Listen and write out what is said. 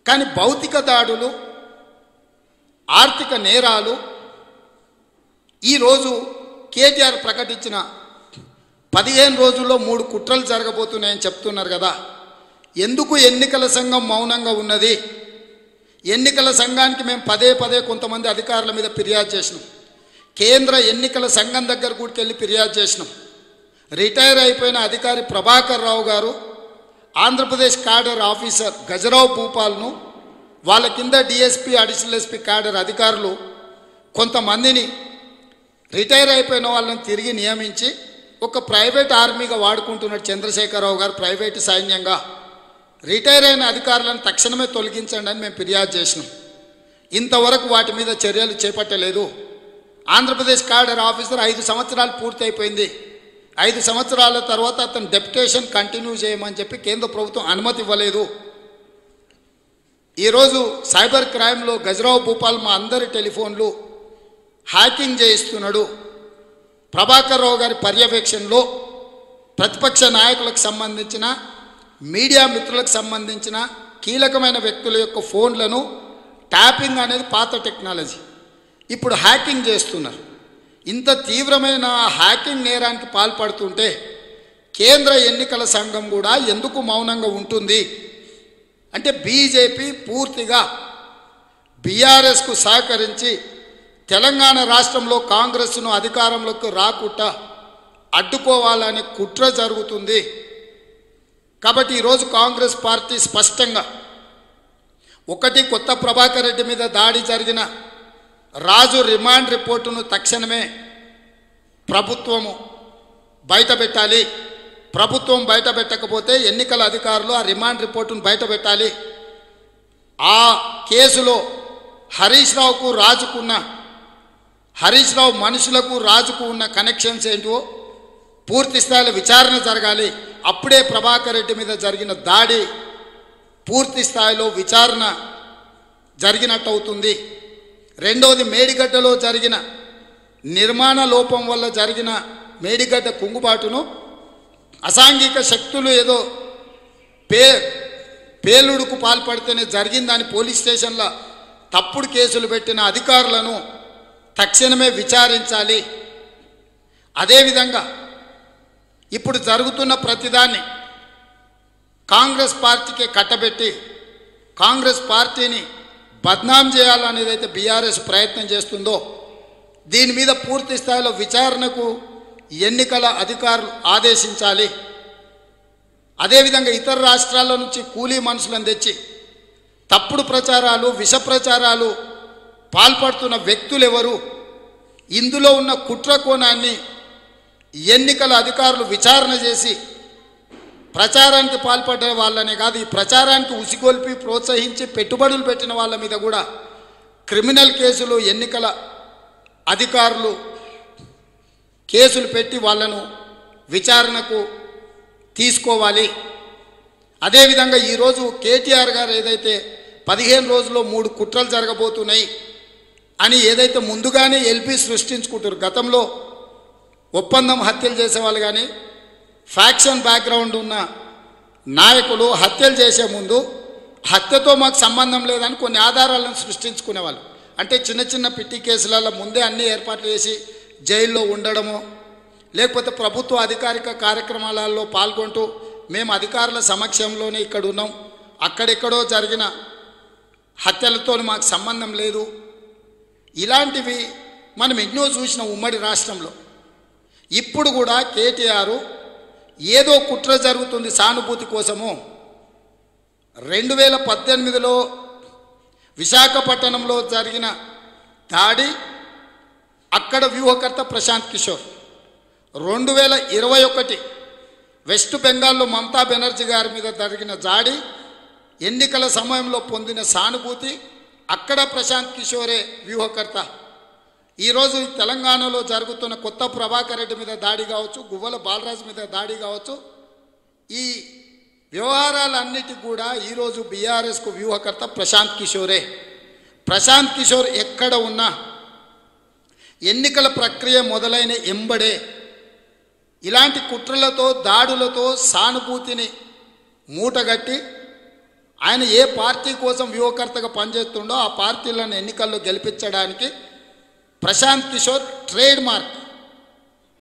కానీ భౌతిక దాడులు ఆర్థిక నేరాలు ఈరోజు కేటీఆర్ ప్రకటించిన పదిహేను రోజుల్లో మూడు కుట్రలు జరగబోతున్నాయని చెప్తున్నారు కదా ఎందుకు ఎన్నికల సంఘం మౌనంగా ఉన్నది ఎన్నికల సంఘానికి మేము పదే పదే కొంతమంది అధికారుల మీద ఫిర్యాదు చేసినాం కేంద్ర ఎన్నికల సంఘం దగ్గర కూడా వెళ్ళి ఫిర్యాదు చేసినాం రిటైర్ అయిపోయిన అధికారి ప్రభాకర్ రావు గారు ఆంధ్రప్రదేశ్ క్యాడర్ ఆఫీసర్ గజరావు భూపాల్ను వాళ్ళ కింద డిఎస్పి అడిషనల్ ఎస్పీ క్యాడర్ అధికారులు కొంతమందిని రిటైర్ అయిపోయిన వాళ్ళని తిరిగి నియమించి ఒక ప్రైవేట్ ఆర్మీగా వాడుకుంటున్నాడు చంద్రశేఖరరావు గారు ప్రైవేటు సైన్యంగా రిటైర్ అయిన అధికారులను తక్షణమే తొలగించండి అని మేము ఫిర్యాదు చేసినాం ఇంతవరకు వాటి మీద చర్యలు చేపట్టలేదు ఆంధ్రప్రదేశ్ క్యాడర్ ఆఫీసర్ ఐదు సంవత్సరాలు పూర్తయిపోయింది ఐదు సంవత్సరాల తర్వాత అతను డెప్యుటేషన్ కంటిన్యూ చేయమని చెప్పి కేంద్ర ప్రభుత్వం అనుమతి ఇవ్వలేదు ఈరోజు సైబర్ క్రైమ్లో గజరావు భూపాల్ మా అందరి టెలిఫోన్లు హ్యాకింగ్ చేయిస్తున్నాడు ప్రభాకర్ రావు గారి పర్యవేక్షణలో ప్రతిపక్ష నాయకులకు సంబంధించిన మీడియా మిత్రులకు సంబంధించిన కీలకమైన వ్యక్తుల యొక్క ఫోన్లను ట్యాపింగ్ అనేది పాత టెక్నాలజీ ఇప్పుడు హ్యాకింగ్ చేస్తున్నారు ఇంత తీవ్రమైన హ్యాకింగ్ నేరానికి పాల్పడుతుంటే కేంద్ర ఎన్నికల సంఘం కూడా ఎందుకు మౌనంగా ఉంటుంది అంటే బీజేపీ పూర్తిగా బీఆర్ఎస్కు సహకరించి తెలంగాణ రాష్ట్రంలో కాంగ్రెస్ను అధికారంలోకి రాకుండా అడ్డుకోవాలనే కుట్ర జరుగుతుంది కాబట్టి ఈరోజు కాంగ్రెస్ పార్టీ స్పష్టంగా ఒకటి కొత్త ప్రభాకర్ రెడ్డి మీద దాడి జరిగిన రాజు రిమాండ్ రిపోర్టును తక్షణమే ప్రభుత్వము బయట పెట్టాలి ప్రభుత్వం బయట పెట్టకపోతే ఎన్నికల అధికారులు ఆ రిమాండ్ రిపోర్టును బయట పెట్టాలి ఆ కేసులో హరీష్ రావుకు రాజుకున్న హరీష్ రావు మనుషులకు రాజుకు ఉన్న కనెక్షన్స్ ఏంటో పూర్తి స్థాయిలో విచారణ జరగాలి అప్పుడే ప్రభాకర్ రెడ్డి మీద జరిగిన దాడి పూర్తి స్థాయిలో విచారణ జరిగినట్టు అవుతుంది రెండవది మేడిగడ్డలో జరిగిన నిర్మాణ లోపం వల్ల జరిగిన మేడిగడ్డ కుంగుబాటును అసాంఘిక శక్తులు ఏదో పే పేలుడుకు పాల్పడితేనే జరిగిందని పోలీస్ స్టేషన్లో తప్పుడు కేసులు పెట్టిన అధికారులను తక్షణమే విచారించాలి అదేవిధంగా ఇప్పుడు జరుగుతున్న ప్రతిదాన్ని కాంగ్రెస్ పార్టీకి కట్టబెట్టి కాంగ్రెస్ పార్టీని బద్నాం చేయాలనేది అయితే బీఆర్ఎస్ ప్రయత్నం చేస్తుందో దీని మీద పూర్తి స్థాయిలో విచారణకు ఎన్నికల అధికారులు ఆదేశించాలి అదేవిధంగా ఇతర రాష్ట్రాల నుంచి కూలీ మనుషులను తెచ్చి తప్పుడు ప్రచారాలు విష ప్రచారాలు పాల్పడుతున్న వ్యక్తులు ఎవరు ఇందులో ఉన్న కుట్ర కోణాన్ని ఎన్నికల అధికారులు విచారణ చేసి ప్రచారానికి పాల్పడ్డ వాళ్ళనే కాదు ఈ ప్రచారానికి ఉసిగొల్పి ప్రోత్సహించి పెట్టుబడులు పెట్టిన వాళ్ళ మీద కూడా క్రిమినల్ కేసులు ఎన్నికల అధికారులు కేసులు పెట్టి వాళ్ళను విచారణకు తీసుకోవాలి అదేవిధంగా ఈరోజు కేటీఆర్ గారు ఏదైతే పదిహేను రోజుల్లో మూడు కుట్రలు జరగబోతున్నాయి అని ఏదైతే ముందుగానే ఎల్పి సృష్టించుకుంటారు గతంలో ఒప్పందం హత్యలు చేసేవాళ్ళు కానీ ఫ్యాక్షన్ బ్యాక్గ్రౌండ్ ఉన్న నాయకులు హత్యలు చేసే ముందు హత్యతో మాకు సంబంధం లేదని కొన్ని ఆధారాలను సృష్టించుకునేవాళ్ళు అంటే చిన్న చిన్న పిట్టి కేసులలో ముందే అన్ని ఏర్పాట్లు చేసి జైల్లో ఉండడము లేకపోతే ప్రభుత్వ అధికారిక కార్యక్రమాలలో పాల్గొంటూ మేము అధికారుల సమక్షంలోనే ఇక్కడ ఉన్నాం అక్కడెక్కడో జరిగిన హత్యలతో మాకు సంబంధం లేదు ఇలాంటివి మనం ఎన్నో చూసిన ఉమ్మడి రాష్ట్రంలో ఇప్పుడు కూడా కేటీఆర్ ఏదో కుట్ర జరుగుతుంది సానుభూతి కోసము రెండు వేల పద్దెనిమిదిలో విశాఖపట్నంలో జరిగిన దాడి అక్కడ వ్యూహకర్త ప్రశాంత్ కిషోర్ రెండు వేల ఇరవై ఒకటి వెస్ట్ బెంగాల్లో మమతా బెనర్జీ గారి మీద జరిగిన జాడి ఎన్నికల సమయంలో పొందిన సానుభూతి అక్కడ ప్రశాంత్ కిషోరే వ్యూహకర్త ఈరోజు ఈ తెలంగాణలో జరుగుతున్న కొత్త ప్రభాకర్ రెడ్డి మీద దాడి కావచ్చు గువ్వల బాలరాజు మీద దాడి కావచ్చు ఈ వ్యవహారాలన్నిటికి కూడా ఈరోజు బీఆర్ఎస్కు వ్యూహకర్త ప్రశాంత్ కిషోరే ప్రశాంత్ కిషోర్ ఎక్కడ ఉన్నా ఎన్నికల ప్రక్రియ మొదలైన ఎంబడే ఇలాంటి కుట్రలతో దాడులతో సానుభూతిని మూటగట్టి ఆయన ఏ పార్టీ కోసం వ్యూహకర్తగా పనిచేస్తుండో ఆ పార్టీలను ఎన్నికల్లో గెలిపించడానికి ప్రశాంత్ కిషోర్ ట్రేడ్ మార్క్